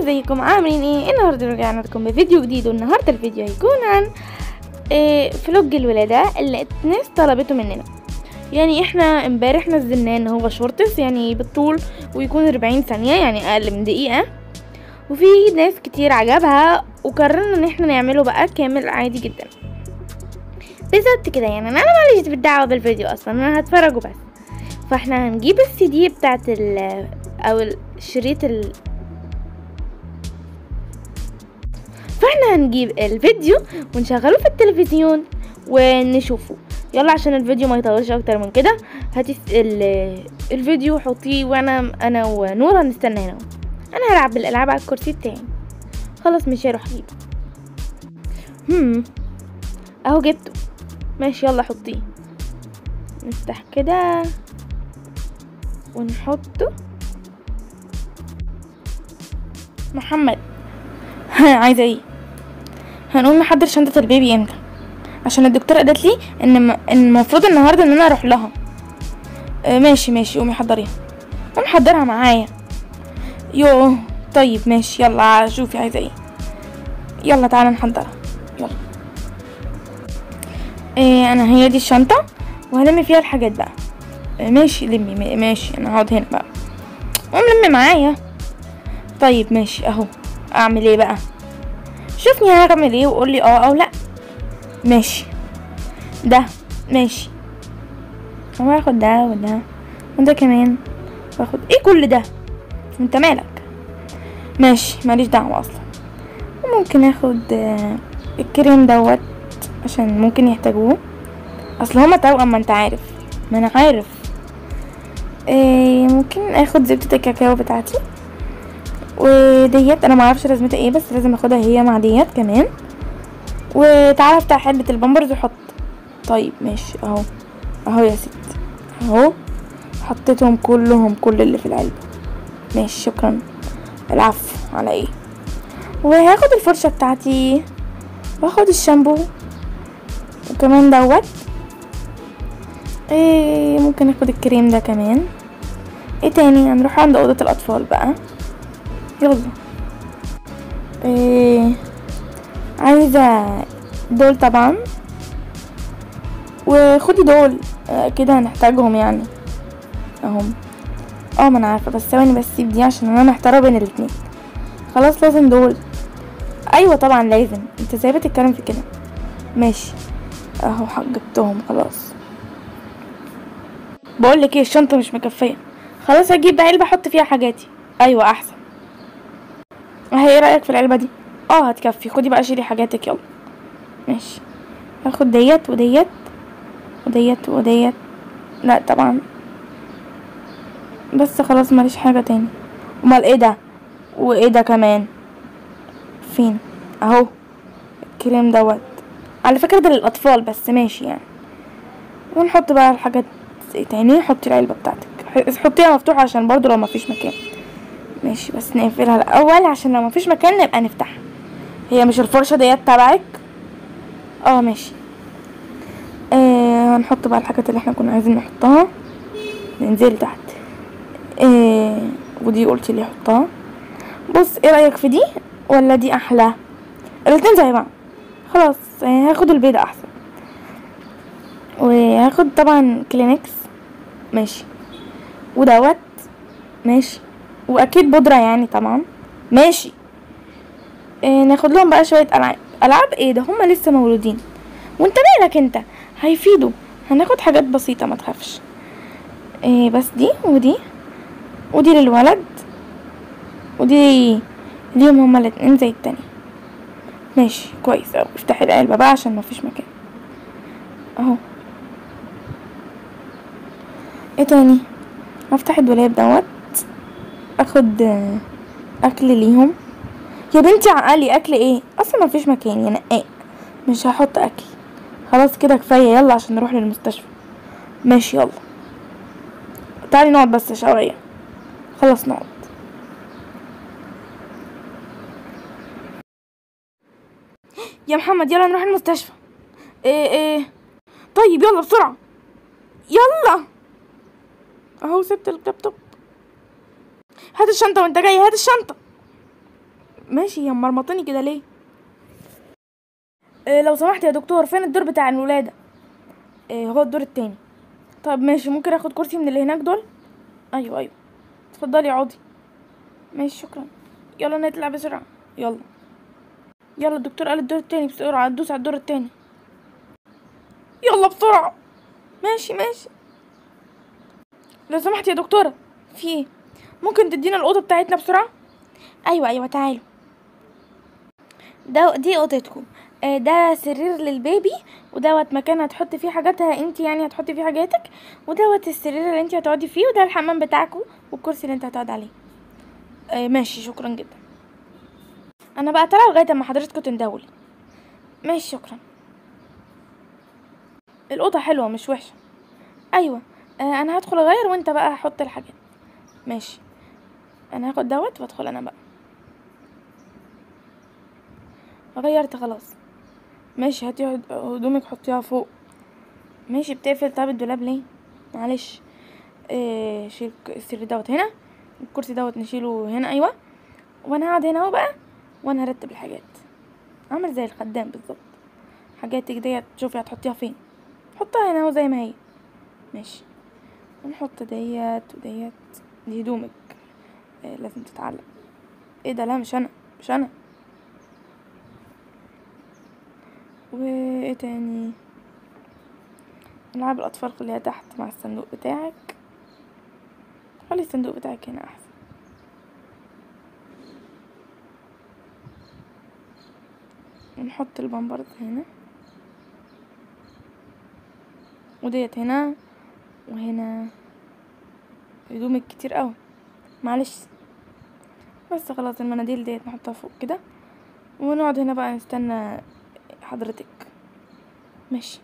ازيكم عاملين ايه النهارده رجعنا لكم بفيديو جديد والنهارده الفيديو هيكون عن إيه فلوج الولاده اللي الناس طلبته مننا يعني احنا امبارح نزلناه ان هو شورتس يعني بالطول ويكون 40 ثانيه يعني اقل من دقيقه وفي ناس كتير عجبها وقررنا ان احنا نعمله بقى كامل عادي جدا بالظبط كده يعني انا ماليش بالدعوه بالفيديو اصلا انا هتفرجه بس فاحنا هنجيب السي دي بتاعت ال او الشريط ال فاحنا هنجيب الفيديو ونشغله في التلفزيون ونشوفه يلا عشان الفيديو ما يطولش اكتر من كده هاتي ال- الفيديو حطيه وانا انا ونور هنستنى هنا انا هلعب بالالعاب على الكرسي بتاعي خلاص مش هروح اجيبه هم اهو جبته ماشي يلا حطيه نفتح كده ونحطه محمد ها عايزه ايه هنقوم نحضر شنطه البيبي امتى عشان الدكتوره قالت لي ان م- إن المفروض النهارده ان انا اروح لها آه ماشي ماشي قومي حضريها قوم حضرها معايا يوه طيب ماشي يلا شوفي عايزه ايه يلا تعالى نحضرها يلا إيه انا هي دي الشنطه وهلم فيها الحاجات بقى آه ماشي لمي ما- ماشي انا هقعد هنا بقى قوم لمي معايا طيب ماشي اهو اعمل ايه بقى شوفني هعمل ايه وقول لي اه او لا ماشي ده ماشي هو هاخد ده وده وده كمان واخد ايه كل ده انت مالك ماشي ماليش دعوه اصلا وممكن اخد آه، الكريم دوت عشان ممكن يحتاجوه اصل هما توأم ما انت عارف ما انا عارف إيه ممكن اخد زبدة الكاكاو بتاعتي وديت انا معرفش لازمتها ايه بس لازم اخدها هي مع ديت كمان وتعالى افتح علبة البامبرز وحط طيب ماشي اهو اهو يا ست اهو حطيتهم كلهم كل اللي في العلبة ماشي شكرا العفو على ايه وهاخد الفرشة بتاعتي واخد الشامبو وكمان دوت ايه ممكن اخد الكريم ده كمان ايه تاني هنروح عند اوضة الاطفال بقى يلا ايه عايزة دول طبعا وخدي دول آه، كده هنحتاجهم يعني اهم اه ما انا عارفه بس ثواني بس سيب دي عشان انا محتاره بين الاتنين خلاص لازم دول ايوه طبعا لازم انت ازاي بتتكلم في كده ماشي اهو حق- جبتهم خلاص بقول لك ايه الشنطه مش مكفيه خلاص اجيب بقى علبه احط فيها حاجاتي ايوه احسن اهي ايه رايك في العلبه دي اه هتكفي خدي بقى شيلي حاجاتك يلا ماشي هاخد ديت وديت وديت وديت لا طبعا بس خلاص ماليش حاجه تاني امال ايه ده وايه ده كمان فين اهو الكريم دوت على فكره ده للاطفال بس ماشي يعني ونحط بقى الحاجات تاني حطي العلبه بتاعتك ح- حطيها مفتوحه عشان برضو لو مفيش مكان ماشي بس نقفلها الاول عشان لو مفيش مكان نبقى نفتحها هي مش الفرشه ديت تبعك اه ماشي آه هنحط بقى الحاجات اللي احنا كنا عايزين نحطها ننزل تحت آه ودي قلتي لي حطها بص ايه رايك في دي ولا دي احلى الاتنين زي بعض خلاص آه هاخد البيضة احسن وهاخد طبعا كلينكس ماشي ودوت ماشي واكيد بودرة يعني طبعا ماشي إيه ناخد لهم بقى شوية ألعاب ألعاب ايه ده هما لسه مولودين وانت مالك انت هيفيدوا هناخد حاجات بسيطة ما تخافش إيه بس دي ودي ودي للولد ودي ليهم هما الاتنين زي التاني ماشي كويس اوي افتحي العلبة بقى عشان مفيش مكان اهو ايه تاني هفتح الدولاب دوت اخد آه، اكل ليهم يا بنتي عقلي اكل ايه اصلا مفيش مكان يا نقاء مش هحط اكل خلاص كده كفايه يلا عشان نروح للمستشفى ماشي يلا تعالي نقعد بس شويه خلاص نقعد يا محمد يلا نروح المستشفى ايه ايه طيب يلا بسرعه يلا اهو سبت اللابتوب هات الشنطه وانت جاي هات الشنطه ماشي هي مرمطني كده ليه إيه لو سمحت يا دكتور فين الدور بتاع الولادة إيه هو الدور التاني طب ماشي ممكن اخد كرسي من اللي هناك دول ايوه ايوه اتفضلي اقعدي ماشي شكرا يلا نطلع بسرعة يلا يلا الدكتور قال الدور التاني بسرعة ندوس على الدور التاني يلا بسرعة ماشي ماشي لو سمحت يا دكتورة في ايه ممكن تدينا الأوضة بتاعتنا بسرعة ايوه ايوه تعالوا ده دي اوضتكم آه، ده سرير للبيبي ودوت مكان هتحطي فيه حاجاتها انت يعني هتحطي فيه حاجاتك ودوت السرير اللي انت هتقعدي فيه وده الحمام بتاعكم والكرسي اللي انت هتقعد عليه آه ماشي شكرا جدا انا بقى طالعه لغايه اما حضرتكم تندولي ماشي شكرا الاوضه حلوه مش وحشه ايوه آه انا هدخل اغير وانت بقى حط الحاجات ماشي انا هاخد دوت وادخل انا بقى غيرت خلاص ماشي هاتي هد- هدومك حطيها فوق ماشي بتقفل طب الدولاب ليه معلش إيه شيل ك- السرير دوت هنا الكرسي دوت نشيله هنا ايوه وانا هقعد هنا اهو بقى وانا هرتب الحاجات عامل زي الخدام بالظبط حاجاتك ديت شوفي هتحطيها فين حطها هنا اهو زي ما هي ماشي ونحط ديت وديت دي هدومك إيه لازم تتعلق ايه ده لا مش انا مش انا وايه تاني العاب الاطفال خليها تحت مع الصندوق بتاعك خلي الصندوق بتاعك هنا احسن ونحط البامبرز هنا وديت هنا وهنا هدومك كتير قوي معلش بس خلاص المناديل ديت نحطها فوق كده ونقعد هنا بقى نستنى حضرتك ماشي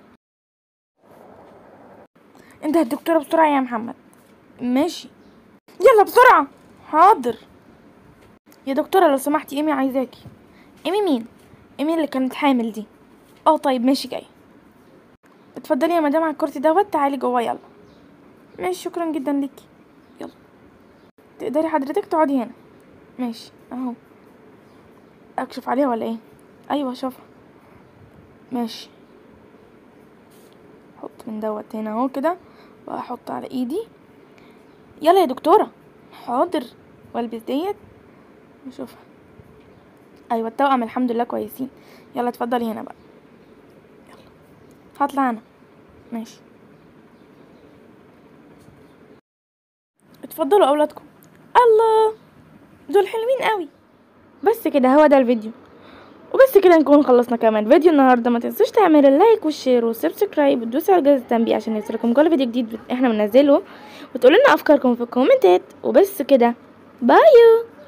انت الدكتورة بسرعة يا محمد ماشي يلا بسرعة حاضر يا دكتورة لو سمحتي ايمي عايزاكي ايمي مين ايمي اللي كانت حامل دي اه طيب ماشي جاي اتفضلي يا مدام على الكرسي دوت تعالي جوا يلا ماشي شكرا جدا ليكي يلا تقدري حضرتك تقعدي هنا ماشي اهو اكشف عليها ولا ايه ايوه شوفها ماشي احط من دوت هنا اهو كده واحط على ايدي يلا يا دكتوره حاضر والبس ديت واشوفها ايوه التوأم الحمد لله كويسين يلا اتفضلي هنا بقى يلا هطلع انا ماشي اتفضلوا اولادكم الله دول حلوين قوي بس كده هو ده الفيديو وبس كده نكون خلصنا كمان فيديو النهارده ما تنسوش تعملوا اللايك والشير والسبسكرايب وتدوسوا على جرس التنبيه عشان يوصلكم كل فيديو جديد احنا بننزله وتقولوا لنا افكاركم في الكومنتات وبس كده بايو